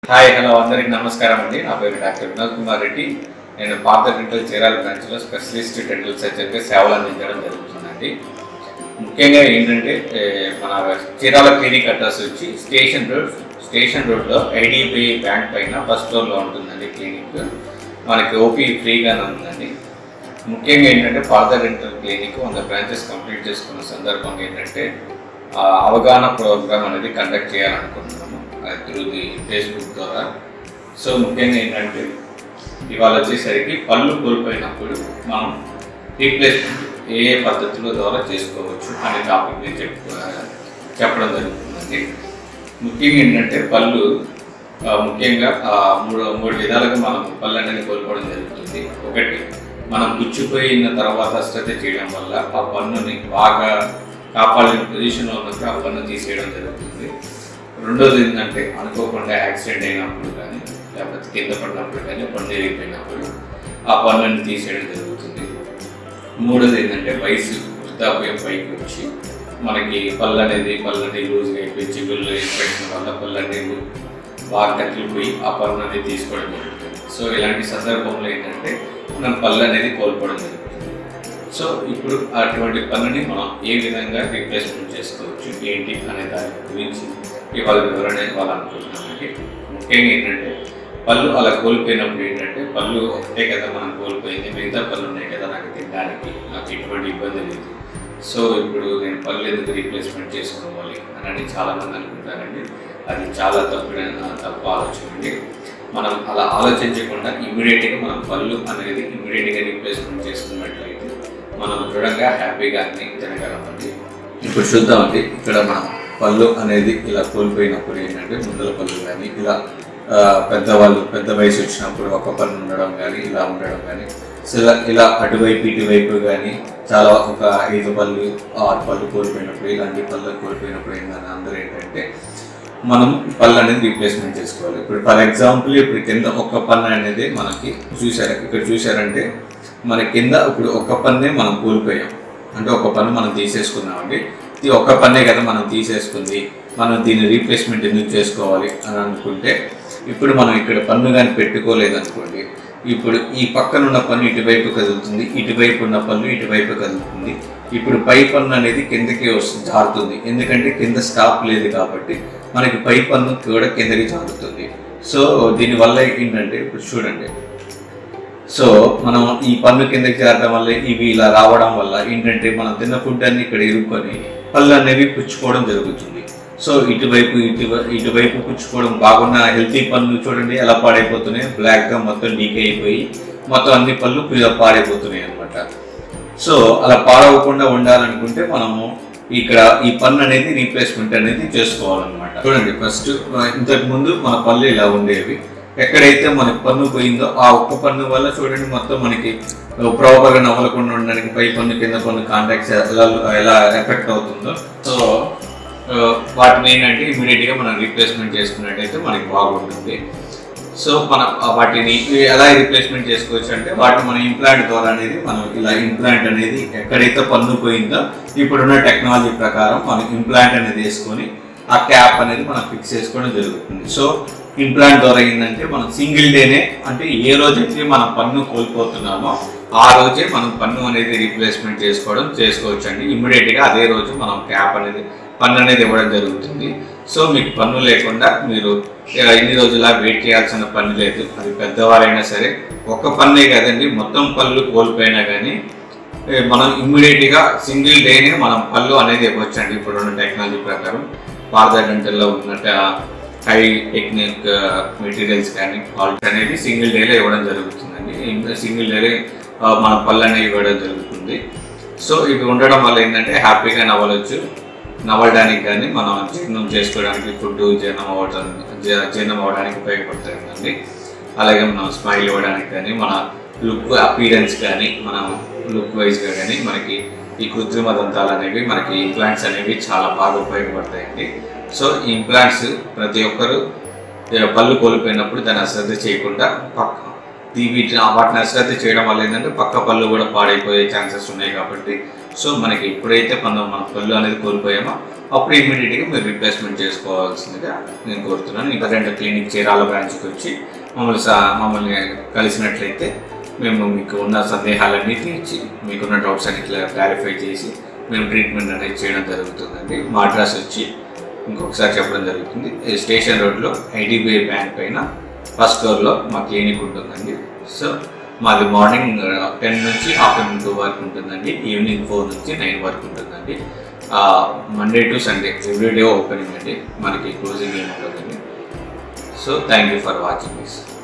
hi hello అందరికి నమస్కారం అండి నా పేరు డాక్టర్ వినోద్ కుమార్ రెడ్డి నేను పాత డెంటల్ చీరాల బ్రాంచ్లో స్పెషలిస్ట్ డెంటల్ సర్జన్గా సేవలు అందించడం జరుగుతుందండి ముఖ్యంగా ఏంటంటే ఏ, మన చీరాల క్లినిక్ అడ్రస్ వచ్చి స్టేషన్ రోడ్ స్టేషన్ రోడ్లో ఐడిబిఐ బ్యాంక్ పైన ఫస్ట్ ఫ్లోర్లో ఉంటుందండి క్లినిక్ మనకి ఓపీ ఫ్రీగానే ఉందండి ముఖ్యంగా ఏంటంటే పాత డెంటల్ క్లినిక్ వంద బ్రాంచెస్ కంప్లీట్ చేసుకున్న సందర్భంగా ఏంటంటే ఆ, అవగాహన ప్రోగ్రామ్ అనేది కండక్ట్ చేయాలనుకుంటున్నాము త్రూ ది ఫేస్బుక్ ద్వారా సో ముఖ్యంగా ఏంటంటే ఇవాళ వచ్చేసరికి పళ్ళు కోల్పోయినప్పుడు మనం రీప్లేస్మెంట్ ఏ ఏ పద్ధతుల ద్వారా చేసుకోవచ్చు అనే టాపిక్ నేను చెప్పు చెప్పడం జరుగుతుందండి ముఖ్యంగా ఏంటంటే పళ్ళు ఆ, ముఖ్యంగా ఆ, మూడు మూడు విధాలుగా మనం పళ్ళు అనేది కోల్పోవడం జరుగుతుంది ఒకటి మనం పుచ్చిపోయిన తర్వాత శ్రద్ధ చేయడం వల్ల ఆ పన్నుని బాగా కాపాడిన పొజిషన్లో ఉన్నప్పుడు ఆ పన్ను తీసేయడం జరుగుతుంది రెండోది ఏంటంటే అనుకోకుండా యాక్సిడెంట్ అయినప్పుడు కానీ లేకపోతే కింద పడినప్పుడు కానీ పన్ను ఎరిగిపోయినప్పుడు ఆ పన్నుని తీసేయడం జరుగుతుంది మూడోది ఏంటంటే వయసు వృద్ధాప్యం పైకి వచ్చి మనకి పళ్ళు అనేది పళ్ళు అనేది లూజ్గా అయిపోయి చిగుళ్ళు ఇన్ఫెక్షన్ వల్ల పళ్ళు అనేది బాగా కట్టిపోయి ఆ పన్ను అనేది తీసుకోవడం జరుగుతుంది సో ఇలాంటి సందర్భంలో ఏంటంటే మనం పళ్ళు అనేది కోల్పోవడం జరుగుతుంది సో ఇప్పుడు అటువంటి పనుని మనం ఏ విధంగా రీప్లేస్మెంట్ చేసుకోవచ్చు ఏంటి అనే దాని గురించి ఇవాళ వివరణ ఇవ్వాలనుకుంటున్నామండి ముఖ్యంగా ఏంటంటే పళ్ళు అలా కోల్పోయినప్పుడు ఏంటంటే పళ్ళు ఒకటే కదా మనం కోల్పోయింది మిగతా పళ్ళు ఉన్నాయి కదా నాకు తినడానికి నాకు ఎటువంటి ఇబ్బంది లేదు సో ఇప్పుడు నేను పళ్ళు ఎందుకు రీప్లేస్మెంట్ చేసుకోవాలి అని చాలామంది అనుకుంటారండి అది చాలా తప్పు తప్పు ఆలోచన అండి మనం అలా ఆలోచించకుండా ఇమ్మీడియట్గా మనం పళ్ళు అనేది ఇమ్మీడియట్గా రీప్లేస్మెంట్ చేసుకున్నట్లయితే మనం దృఢంగా హ్యాపీగా అన్ని తినగలమండి ఇప్పుడు చూద్దామండి ఇక్కడ మనం పళ్ళు అనేది ఇలా కోల్పోయినప్పుడు ఏంటంటే ముందల పళ్ళు కానీ ఇలా ఆ, పెద్దవాళ్ళు పెద్ద వయసు వచ్చినప్పుడు ఒక పన్ను ఉండడం కానీ ఇలా ఉండడం కానీ సో ఇలా ఇలా అటువైపు ఇటువైపు కానీ చాలా ఒక ఐదు పళ్ళు ఆరు పళ్ళు కోల్పోయినప్పుడు ఇలాంటి పళ్ళు కోల్పోయినప్పుడు ఏంటంటే అందరూ ఏంటంటే మనం పళ్ళు అనేది రీప్లేస్మెంట్ చేసుకోవాలి ఇప్పుడు ఫర్ ఎగ్జాంపుల్ ఇప్పుడు కింద ఒక్క పన్ను అనేది మనకి చూసారు ఇక్కడ చూసారంటే మన కింద ఇప్పుడు ఒక్క పన్నే మనం కోల్పోయాం అంటే ఒక పన్ను మనం తీసేసుకున్నామండి ఇది ఒక్క పన్నే కదా మనం తీసేసుకుంది మనం దీన్ని రీప్లేస్మెంట్ ఎందుకు చేసుకోవాలి అని అనుకుంటే ఇప్పుడు మనం ఇక్కడ పన్ను కానీ పెట్టుకోలేదనుకోండి ఇప్పుడు ఈ పక్కన ఉన్న పన్ను ఇటువైపు కదులుతుంది ఇటువైపు ఉన్న పన్ను ఇటువైపు కదులుతుంది ఇప్పుడు పై పన్ను అనేది కిందకి వస్తుంది జారుతుంది ఎందుకంటే కింద స్టాప్ లేదు కాబట్టి మనకి పై పన్ను కూడా కిందకి జారుతుంది సో దీనివల్ల ఏంటంటే ఇప్పుడు చూడండి సో మనం ఈ పన్ను కిందకి చేరడం వల్ల ఇవి ఇలా రావడం వల్ల ఏంటంటే మనం తిన్న ఫుడ్ అన్ని ఇక్కడ ఇరుక్కొని పళ్ళు అనేవి పుచ్చుకోవడం జరుగుతుంది సో ఇటువైపు ఇటు ఇటువైపు పుచ్చుకోవడం బాగున్న హెల్తీ పళ్ళు చూడండి ఎలా పాడైపోతున్నాయి బ్లాక్గా మొత్తం డీకే అయిపోయి మొత్తం అన్ని పళ్ళు పి- పాడైపోతున్నాయి అనమాట సో అలా పాడవకుండా ఉండాలనుకుంటే మనము ఇక్కడ ఈ పన్ను అనేది రీప్లేస్మెంట్ అనేది చేసుకోవాలన్నమాట చూడండి ఫస్ట్ ఇంతకు ముందు మన పళ్ళు ఇలా ఉండేవి ఎక్కడైతే మనకి పన్ను పోయిందో ఆ ఒక్క పన్ను వల్ల చూడండి మొత్తం మనకి ప్రాపర్గా నవ్వకుండా ఉండడానికి పై పన్ను కింద పన్ను కాంటాక్ట్స్ ఎలా ఎలా ఎఫెక్ట్ అవుతుందో సో ఆ, వాటిని ఏంటంటే ఇమీడియట్గా మనం రీప్లేస్మెంట్ చేసుకున్నట్టయితే మనకి బాగుంటుంది సో మనం ఆ వాటిని ఎలా రీప్లేస్మెంట్ చేసుకోవచ్చు అంటే వాటిని మన ఇంప్లాంట్ ద్వారా అనేది మనం ఇలా ఇంప్లాంట్ అనేది ఎక్కడైతే పన్ను పోయిందో ఇప్పుడున్న టెక్నాలజీ ప్రకారం మనం ఇంప్లాంట్ అనేది వేసుకొని ఆ క్యాప్ అనేది మనం ఫిక్స్ చేసుకోవడం జరుగుతుంది సో ఇంప్లాంట్ ద్వారా ఏంటంటే మనం సింగిల్ డేనే అంటే ఏ రోజైతే మనం పన్ను కోల్పోతున్నామో ఆ రోజే మనం పన్ను అనేది రీప్లేస్మెంట్ చేసుకోవడం చేసుకోవచ్చు అండి ఇమ్మీడియట్గా అదే రోజు మనం క్యాప్ అనేది పన్ను అనేది ఇవ్వడం జరుగుతుంది సో మీకు పన్ను లేకుండా మీరు ఇలా ఇన్ని రోజులా వెయిట్ చేయాల్సిన పని లేదు అది పెద్దవారైనా సరే ఒక్క పన్నే కదండి మొత్తం పళ్ళు కోల్పోయినా కానీ ఏ, మనం ఇమ్మీడియట్గా సింగిల్ డేనే మనం పళ్ళు అనేది ఇవ్వచ్చండి ఇప్పుడున్న టెక్నాలజీ ప్రకారం పార్థ డెంటల్లో ఉన్నట్టు హై టెక్నిక్ మెటీరియల్స్ కానీ క్వాలిటీ అనేది సింగిల్ డేలో ఇవ్వడం జరుగుతుందండి సింగిల్ డేలో మన పళ్ళు అనేవి ఇవ్వడం జరుగుతుంది సో ఇవి ఉండడం వల్ల ఏంటంటే హ్యాపీగా నవ్వవచ్చు నవ్వడానికి కానీ మనం జీర్ణం చేసుకోవడానికి ఫుడ్ జీర్ణం అవ్వడం జీ- జీర్ణం అవ్వడానికి ఉపయోగపడుతుందండి అలాగే మనం స్మైల్ ఇవ్వడానికి కానీ మన లుక్ అపీరెన్స్ కానీ మన లుక్ వైజ్గా కానీ మనకి ఈ కృత్రిమ దంతాలు అనేవి మనకి ఇంప్లాంట్స్ అనేవి చాలా బాగా ఉపయోగపడతాయండి సో ఈ ఇంప్లాంట్స్ ప్రతి ఒక్కరు ఏ, పళ్ళు కోల్పోయినప్పుడు దాన్ని అశ్రద్ధ చేయకుండా పక్క ఈ వీటిని వాటిని అశ్రద్ధ చేయడం వల్ల ఏంటంటే పక్క పళ్ళు కూడా పాడైపోయే ఛాన్సెస్ ఉన్నాయి కాబట్టి సో మనకి ఎప్పుడైతే మనం మన పళ్ళు అనేది కోల్పోయామో అప్పుడు ఇమీడియట్గా మీరు రీప్లేస్మెంట్ చేసుకోవాల్సిందిగా నేను కోరుతున్నాను ఇంకా రెండు క్లినిక్ చీరాల బ్రాంచ్కి వచ్చి మమ్మల్ని సా మమ్మల్ని కలిసినట్లయితే మేము మీకు ఉన్న సందేహాలన్నీ తీర్చి మీకున్న డౌట్స్ అన్ని క్లారిఫై చేసి మేము ట్రీట్మెంట్ అనేది చేయడం జరుగుతుందండి మా అడ్రస్ వచ్చి ఇంకొకసారి చెప్పడం జరుగుతుంది ఈ స్టేషన్ రోడ్లో ఐడిబిఐ బ్యాంక్ పైన ఫస్ట్ ఫ్లోర్లో మా క్లినిక్ ఉంటుందండి సో మాది మార్నింగ్ టెన్ నుంచి ఆఫ్టర్నూన్ టూ వరకు ఉంటుందండి ఈవినింగ్ ఫోర్ నుంచి నైన్ వరకు ఉంటుందండి Monday to Sunday everyday opening అండి మనకి క్లోజింగ్ ఏమి ఉండదండి so thank you for watching this